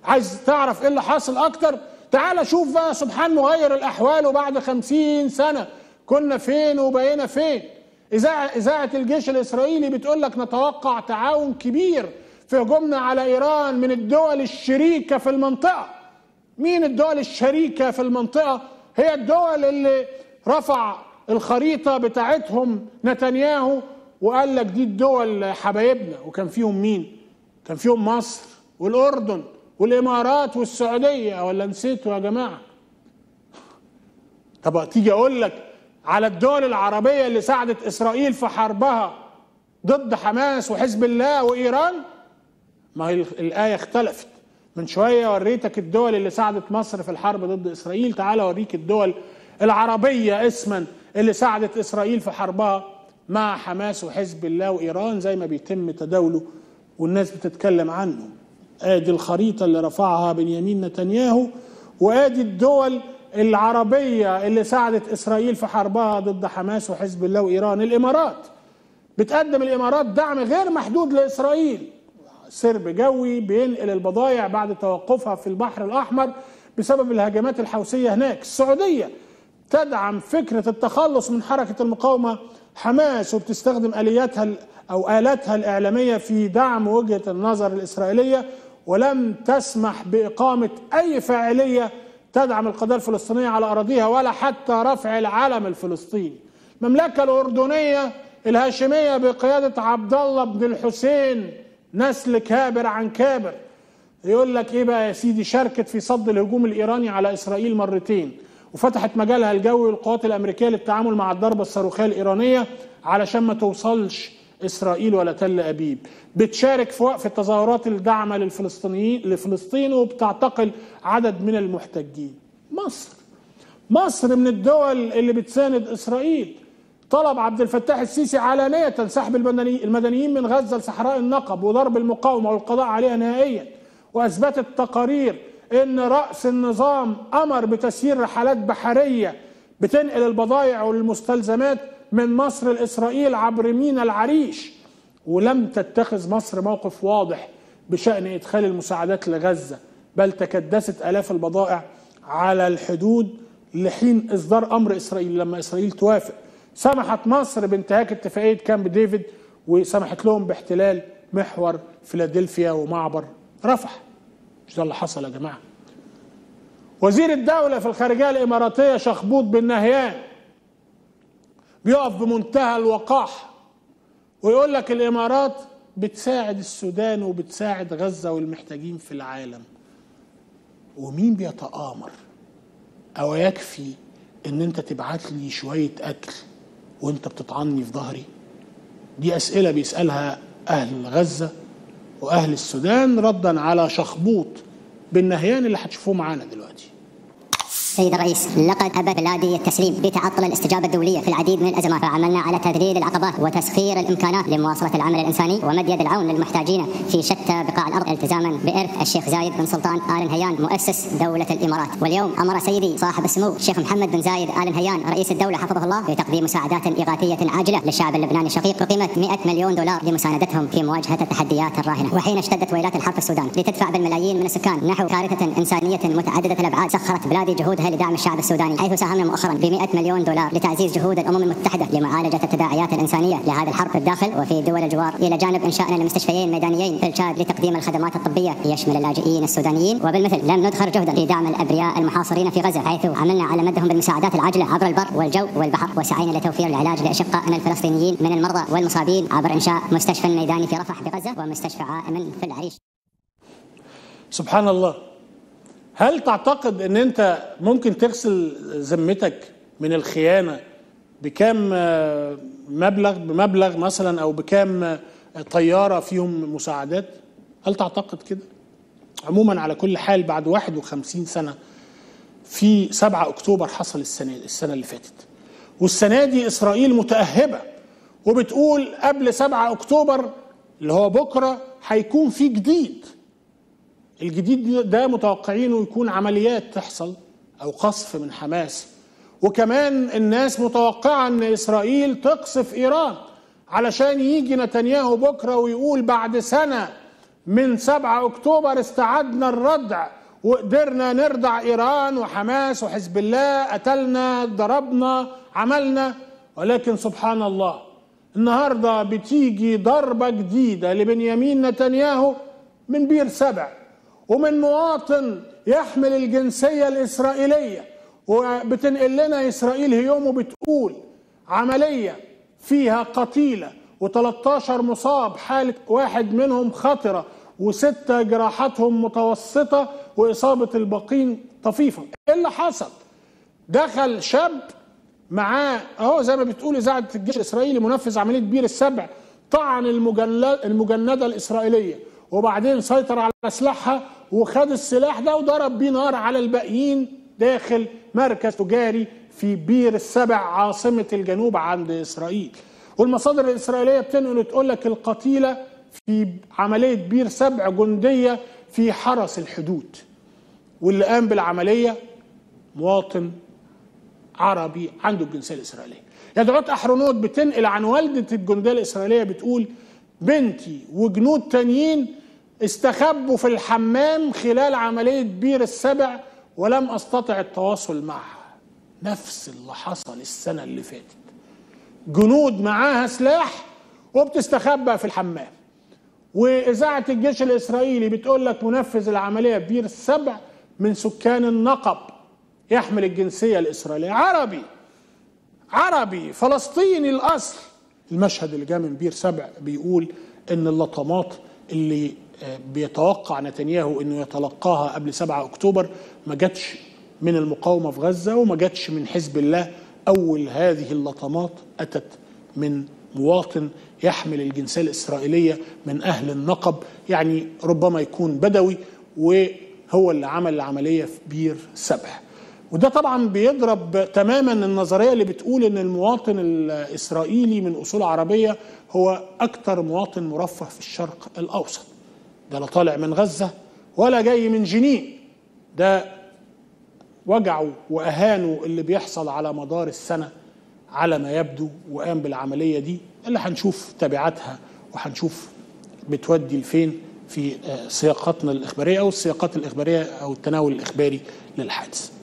عايز تعرف ايه اللي حاصل اكتر تعال شوف بقى سبحان مغير الاحوال وبعد خمسين سنة كنا فين وبقينا فين إذاعة, إذاعة الجيش الإسرائيلي بتقول لك نتوقع تعاون كبير في هجومنا على إيران من الدول الشريكة في المنطقة مين الدول الشريكة في المنطقة هي الدول اللي رفع الخريطة بتاعتهم نتنياهو وقال لك دي الدول حبايبنا وكان فيهم مين كان فيهم مصر والأردن والإمارات والسعودية ولا نسيتوا يا جماعة طب تيجي أقول لك على الدول العربية اللي ساعدت إسرائيل في حربها ضد حماس وحزب الله وإيران ما هي الآية اختلفت من شوية وريتك الدول اللي ساعدت مصر في الحرب ضد إسرائيل تعال أوريك الدول العربية اسما اللي ساعدت إسرائيل في حربها مع حماس وحزب الله وإيران زي ما بيتم تداوله والناس بتتكلم عنه ادي الخريطة اللي رفعها بنيامين نتنياهو وادي الدول العربية اللي ساعدت إسرائيل في حربها ضد حماس وحزب الله وإيران الإمارات بتقدم الإمارات دعم غير محدود لإسرائيل سرب جوي بينقل البضائع بعد توقفها في البحر الأحمر بسبب الهجمات الحوثية هناك السعودية تدعم فكرة التخلص من حركة المقاومة حماس وبتستخدم آلياتها أو آلاتها الإعلامية في دعم وجهة النظر الإسرائيلية ولم تسمح بإقامة أي فاعلية تدعم القضية الفلسطينية على أراضيها ولا حتى رفع العلم الفلسطيني المملكة الأردنية الهاشمية بقيادة عبد الله بن الحسين نسل كابر عن كابر يقول لك ايه بقى يا سيدي شاركت في صد الهجوم الايراني على اسرائيل مرتين وفتحت مجالها الجوي للقوات الامريكيه للتعامل مع الضربه الصاروخيه الايرانيه علشان ما توصلش اسرائيل ولا تل ابيب بتشارك في وقف التظاهرات الداعمه للفلسطينيين لفلسطين وبتعتقل عدد من المحتجين مصر مصر من الدول اللي بتساند اسرائيل طلب عبد الفتاح السيسي علانية سحب المدنيين من غزة لصحراء النقب وضرب المقاومة والقضاء عليها نهائيا وأثبتت تقارير أن رأس النظام أمر بتسيير رحلات بحرية بتنقل البضائع والمستلزمات من مصر لإسرائيل عبر مينا العريش ولم تتخذ مصر موقف واضح بشأن إدخال المساعدات لغزة بل تكدست آلاف البضائع على الحدود لحين إصدار أمر إسرائيل لما إسرائيل توافق سمحت مصر بانتهاك اتفاقية كامب ديفيد وسمحت لهم باحتلال محور فيلادلفيا ومعبر رفح مش ده اللي حصل يا جماعة وزير الدولة في الخارجية الإماراتية شخبوط بن نهيان بيقف بمنتهى الوقاحة ويقول لك الإمارات بتساعد السودان وبتساعد غزة والمحتاجين في العالم ومين بيتآمر أو يكفي إن أنت تبعت لي شوية أكل وأنت بتطعني في ظهري دي أسئلة بيسألها أهل غزة وأهل السودان ردا على شخبوط بن نهيان اللي هتشوفوه معانا دلوقتي سيد الرئيس لقد ابى بلادي التسليم بتعطل الاستجابه الدوليه في العديد من الازمات فعملنا على تذليل العقبات وتسخير الامكانات لمواصله العمل الانساني ومد يد العون للمحتاجين في شتى بقاع الارض التزاما بارث الشيخ زايد بن سلطان ال نهيان مؤسس دوله الامارات واليوم امر سيدي صاحب السمو الشيخ محمد بن زايد ال نهيان رئيس الدوله حفظه الله بتقديم مساعدات اغاثيه عاجله للشعب اللبناني الشقيق بقيمه 100 مليون دولار لمساندتهم في مواجهه التحديات الراهنه وحين اشتدت ويلات الحرب في السودان لتدفع بالملايين من السكان نحو كارثه انسانيه متعدده الابعاد سخرت بلادي جهودها لدعم الشعب السوداني حيث ساهمنا مؤخرا ب 100 مليون دولار لتعزيز جهود الامم المتحده لمعالجه التداعيات الانسانيه لهذه الحرب في الداخل وفي دول الجوار الى جانب انشائنا لمستشفيين ميدانيين في الشاد لتقديم الخدمات الطبيه يشمل اللاجئين السودانيين وبالمثل لم ندخر جهدا لدعم الابرياء المحاصرين في غزه حيث عملنا على مدهم بالمساعدات العاجله عبر البر والجو والبحر وسعينا لتوفير العلاج لاشقائنا الفلسطينيين من المرضى والمصابين عبر انشاء مستشفى ميداني في رفح بغزه ومستشفى عائم في العريش سبحان الله هل تعتقد ان انت ممكن تغسل ذمتك من الخيانه بكام مبلغ بمبلغ مثلا او بكام طياره فيهم مساعدات هل تعتقد كده عموما على كل حال بعد 51 سنه في 7 اكتوبر حصل السنه السنه اللي فاتت والسنه دي اسرائيل متاهبه وبتقول قبل 7 اكتوبر اللي هو بكره هيكون في جديد الجديد ده متوقعينه يكون عمليات تحصل او قصف من حماس وكمان الناس متوقعه ان اسرائيل تقصف ايران علشان يجي نتنياهو بكره ويقول بعد سنه من 7 اكتوبر استعدنا الردع وقدرنا نردع ايران وحماس وحزب الله قتلنا ضربنا عملنا ولكن سبحان الله النهارده بتيجي ضربه جديده لبنيامين نتنياهو من بير سبع ومن مواطن يحمل الجنسيه الاسرائيليه وبتنقل لنا اسرائيل هيوم وبتقول عمليه فيها قتيله و13 مصاب حاله واحد منهم خطره وستة جراحاتهم متوسطة وإصابة الباقين طفيفة إيه اللي حصل دخل شاب معاه اهو زي ما بتقول إذاعة الجيش الإسرائيلي منفذ عملية بير السبع طعن المجندة الإسرائيلية وبعدين سيطر على سلاحها وخد السلاح ده وضرب بيه نار على الباقيين داخل مركز تجاري في بير السبع عاصمة الجنوب عند إسرائيل والمصادر الإسرائيلية بتنقل تقول لك القتيلة في عملية بير سبع جندية في حرس الحدود واللي قام بالعملية مواطن عربي عنده الجنسية الإسرائيلية يدعوت أحرونوت بتنقل عن والدة الجندية الإسرائيلية بتقول بنتي وجنود تانيين استخبوا في الحمام خلال عملية بير السبع ولم أستطع التواصل معها نفس اللي حصل السنة اللي فاتت جنود معاها سلاح وبتستخبى في الحمام وإذاعة الجيش الإسرائيلي بتقول لك منفذ العملية بير السبع من سكان النقب يحمل الجنسية الإسرائيلية عربي عربي فلسطيني الأصل المشهد اللي جاء من بير سبع بيقول إن اللطمات اللي بيتوقع نتنياهو إنه يتلقاها قبل 7 أكتوبر ما جاتش من المقاومة في غزة وما جاتش من حزب الله أول هذه اللطمات أتت من مواطن يحمل الجنسية الإسرائيلية من أهل النقب يعني ربما يكون بدوي وهو اللي عمل العملية في بير سبع وده طبعا بيضرب تماما النظرية اللي بتقول ان المواطن الإسرائيلي من أصول عربية هو أكثر مواطن مرفه في الشرق الأوسط ده لا طالع من غزة ولا جاي من جنين ده وجعوا وأهانوا اللي بيحصل على مدار السنة على ما يبدو وقام بالعمليه دي اللي هنشوف تبعاتها وهنشوف بتودي لفين في سياقاتنا الاخباريه او السياقات الاخباريه او التناول الاخباري للحادث.